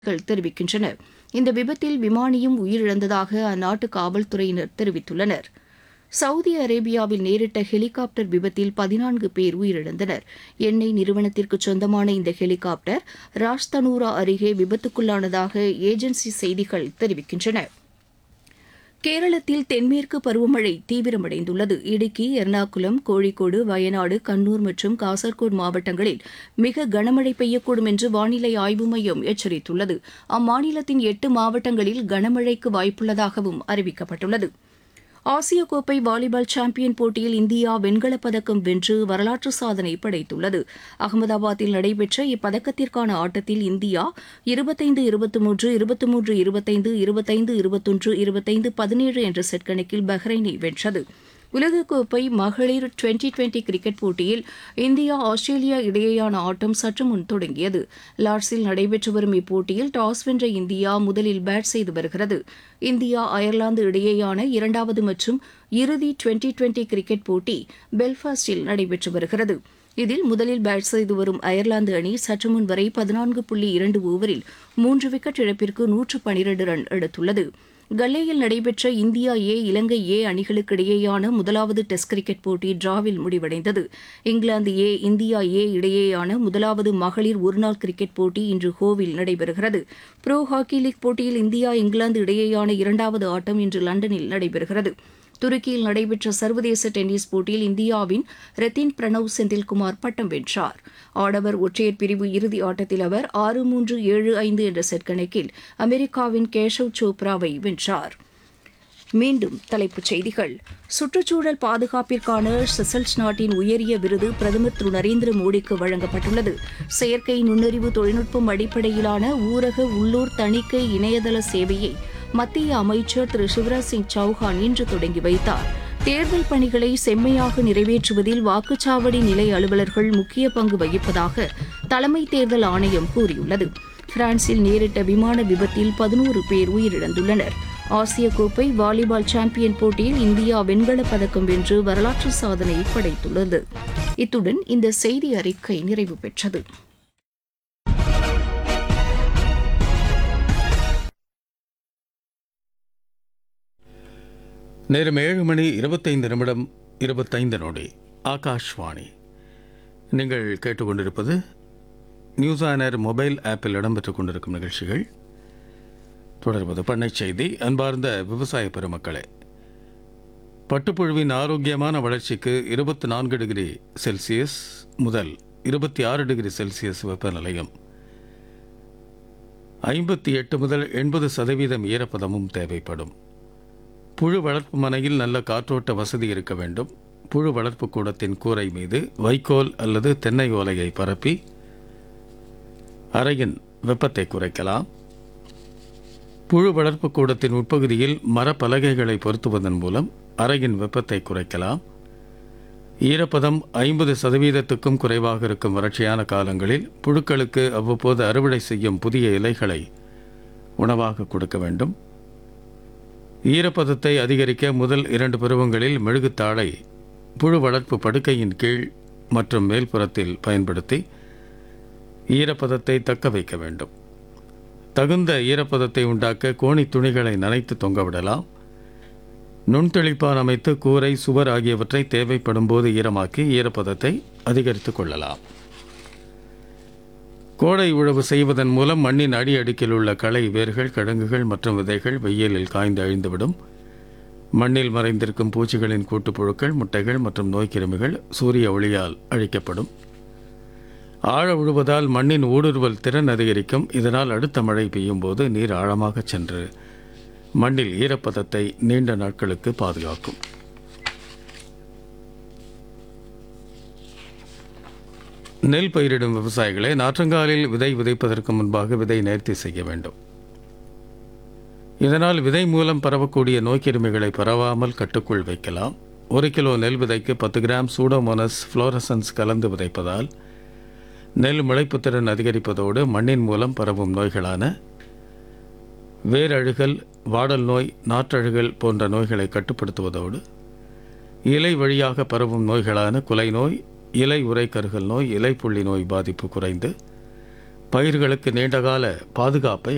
செய்திகள் தெரிவிக்கின்றன இந்த விபத்தில் விமானியும் உயிரிழந்ததாக அந்நாட்டு காவல்துறையினர் தெரிவித்துள்ளனர் சவுதி அரேபியாவில் நேரிட்ட ஹெலிகாப்டர் விபத்தில் பதினான்கு பேர் உயிரிழந்தனர் எண்ணெய் நிறுவனத்திற்கு சொந்தமான இந்த ஹெலிகாப்டர் ராஜ்தனூரா அருகே விபத்துக்குள்ளானதாக ஏஜென்சி செய்திகள் தெரிவிக்கின்றன கேரளத்தில் தென்மேற்கு பருவமழை தீவிரமடைந்துள்ளது இடுக்கி எர்ணாகுளம் கோழிக்கோடு வயநாடு கண்ணூர் மற்றும் காசர்கோடு மாவட்டங்களில் மிக கனமழை பெய்யக்கூடும் என்று வானிலை ஆய்வு மையம் எச்சரித்துள்ளது அம்மாநிலத்தின் எட்டு மாவட்டங்களில் கனமழைக்கு வாய்ப்புள்ளதாகவும் அறிவிக்கப்பட்டுள்ளது ஆசிய கோப்பை வாலிபால் சாம்பியன் போட்டியில் இந்தியா வெண்கலப் பதக்கம் வென்று வரலாற்று சாதனை படைத்துள்ளது அகமதாபாத்தில் நடைபெற்ற இப்பதக்கத்திற்கான ஆட்டத்தில் இந்தியா இருபத்தைந்து இருபத்தி மூன்று இருபத்தி மூன்று இருபத்தைந்து இருபத்தைந்து இருபத்தொன்று இருபத்தைந்து பதினேழு என்ற செட் கணக்கில் பஹ்ரைனை வென்றது உலகக்கோப்பை மகளிர் டுவெண்டி டுவெண்டி கிரிக்கெட் போட்டியில் இந்தியா ஆஸ்திரேலியா இடையேயான ஆட்டம் சற்று முன் தொடங்கியது லார்ட்ஸில் நடைபெற்று வரும் இப்போட்டியில் டாஸ் வென்ற இந்தியா முதலில் பேட் செய்து வருகிறது இந்தியா அயர்லாந்து இடையேயான இரண்டாவது மற்றும் இறுதி டுவெண்டி டுவெண்டி கிரிக்கெட் போட்டி பெல்ஃபாஸ்டில் நடைபெற்று வருகிறது இதில் முதலில் பேட் செய்து வரும் அயர்லாந்து அணி சற்று முன் வரை பதினான்கு புள்ளி இரண்டு ஓவரில் மூன்று விக்கெட் இழப்பிற்கு நூற்று பனிரண்டு ரன் எடுத்துள்ளது கல்லேயில் நடைபெற்ற இந்தியா ஏ இலங்கை ஏ அணிகளுக்கு இடையேயான முதலாவது டெஸ்ட் கிரிக்கெட் போட்டி டிராவில் முடிவடைந்தது இங்கிலாந்து ஏ இந்தியா ஏ இடையேயான முதலாவது மகளிர் ஒருநாள் கிரிக்கெட் போட்டி இன்று ஹோவில் நடைபெறுகிறது புரோ ஹாக்கி லீக் போட்டியில் இந்தியா இங்கிலாந்து இடையேயான இரண்டாவது ஆட்டம் இன்று லண்டனில் நடைபெறுகிறது துருக்கியில் நடைபெற்ற சர்வதேச டென்னிஸ் போட்டியில் இந்தியாவின் ரத்தின் பிரணவ் செந்தில்குமார் பட்டம் வென்றார் ஆடவர் ஒற்றையர் பிரிவு இறுதி ஆட்டத்தில் அவர் ஆறு மூன்று ஏழு ஐந்து என்ற செட் கணக்கில் அமெரிக்காவின் கேஷவ் சோப்ராவை வென்றார் மீண்டும் தலைப்புச் செய்திகள் சுற்றுச்சூழல் பாதுகாப்பிற்கான செசல்ஸ் நாட்டின் உயரிய விருது பிரதமர் திரு நரேந்திர மோடிக்கு வழங்கப்பட்டுள்ளது செயற்கை நுண்ணறிவு தொழில்நுட்பம் அடிப்படையிலான ஊரக உள்ளூர் தணிக்கை இணையதள சேவையை மத்திய அமைச்சர் திரு சிவராஜ் சிங் சௌஹான் இன்று தொடங்கி வைத்தார் தேர்தல் பணிகளை செம்மையாக நிறைவேற்றுவதில் வாக்குச்சாவடி நிலை அலுவலர்கள் முக்கிய பங்கு வகிப்பதாக தலைமை தேர்தல் ஆணையம் கூறியுள்ளது பிரான்சில் நேரிட்ட விமான விபத்தில் பதினோரு பேர் உயிரிழந்துள்ளனர் ஆசிய கோப்பை வாலிபால் சாம்பியன் போட்டியில் இந்தியா வெண்கலப் பதக்கம் வென்று வரலாற்று சாதனை படைத்துள்ளது இத்துடன் இந்த செய்தி அறிக்கை நிறைவு பெற்றது நேரம் ஏழு மணி இருபத்தைந்து நிமிடம் இருபத்தைந்து நொடி ஆகாஷ்வாணி நீங்கள் கேட்டுக்கொண்டிருப்பது நியூஸ் ஆனர் மொபைல் ஆப்பில் இடம்பெற்றுக் கொண்டிருக்கும் நிகழ்ச்சிகள் தொடர்வது பண்ணை செய்தி அன்பார்ந்த விவசாய பெருமக்களே பட்டுப்புழுவின் ஆரோக்கியமான வளர்ச்சிக்கு இருபத்தி நான்கு டிகிரி செல்சியஸ் முதல் இருபத்தி ஆறு டிகிரி செல்சியஸ் வெப்பநிலையும் ஐம்பத்தி எட்டு முதல் எண்பது சதவீதம் ஈரப்பதமும் தேவைப்படும் புழு வளர்ப்பு மனையில் நல்ல காற்றோட்ட வசதி இருக்க வேண்டும் புழு வளர்ப்பு கூடத்தின் கூரை மீது வைக்கோல் அல்லது தென்னை ஓலையை பரப்பி அறையின் வெப்பத்தை குறைக்கலாம் புழு வளர்ப்பு கூடத்தின் உட்பகுதியில் மரப்பலகைகளை பொருத்துவதன் மூலம் அறையின் வெப்பத்தை குறைக்கலாம் ஈரப்பதம் ஐம்பது சதவீதத்துக்கும் குறைவாக இருக்கும் வறட்சியான காலங்களில் புழுக்களுக்கு அவ்வப்போது அறுவடை செய்யும் புதிய இலைகளை உணவாக கொடுக்க வேண்டும் ஈரப்பதத்தை அதிகரிக்க முதல் இரண்டு பருவங்களில் மெழுகுத்தாளை புழு வளர்ப்பு படுக்கையின் கீழ் மற்றும் மேல்புறத்தில் பயன்படுத்தி ஈரப்பதத்தை தக்க வைக்க வேண்டும் தகுந்த ஈரப்பதத்தை உண்டாக்க கோணி துணிகளை நனைத்து தொங்கவிடலாம் நுண்தெளிப்பான் அமைத்து கூரை சுவர் ஆகியவற்றை தேவைப்படும் போது ஈரமாக்கி ஈரப்பதத்தை அதிகரித்துக் கொள்ளலாம் கோடை உழவு செய்வதன் மூலம் மண்ணின் அடி அடுக்கில் உள்ள களை வேர்கள் கிழங்குகள் மற்றும் விதைகள் வெயிலில் காய்ந்து அழிந்துவிடும் மண்ணில் மறைந்திருக்கும் பூச்சிகளின் கூட்டுப்புழுக்கள் முட்டைகள் மற்றும் நோய்க்கிருமிகள் சூரிய ஒளியால் அழிக்கப்படும் ஆழ உழுவதால் மண்ணின் ஊடுருவல் திறன் அதிகரிக்கும் இதனால் அடுத்த மழை பெய்யும் போது நீர் ஆழமாக சென்று மண்ணில் ஈரப்பதத்தை நீண்ட நாட்களுக்கு பாதுகாக்கும் நெல் பயிரிடும் விவசாயிகளை நாற்றங்காலில் விதை விதைப்பதற்கு முன்பாக விதை நேர்த்தி செய்ய வேண்டும் இதனால் விதை மூலம் பரவக்கூடிய நோய்க்கிருமிகளை பரவாமல் கட்டுக்குள் வைக்கலாம் ஒரு கிலோ நெல் விதைக்கு பத்து கிராம் சூடோமோனஸ் ஃப்ளோரசன்ஸ் கலந்து விதைப்பதால் நெல் முளைப்புத்திறன் அதிகரிப்பதோடு மண்ணின் மூலம் பரவும் நோய்களான வேரழுகல் வாடல் நோய் நாற்றழுகல் போன்ற நோய்களை கட்டுப்படுத்துவதோடு இலை வழியாக பரவும் நோய்களான குலை நோய் இலை உரைக்கருகல் நோய் இலைப்புள்ளி நோய் பாதிப்பு குறைந்து பயிர்களுக்கு நீண்டகால பாதுகாப்பை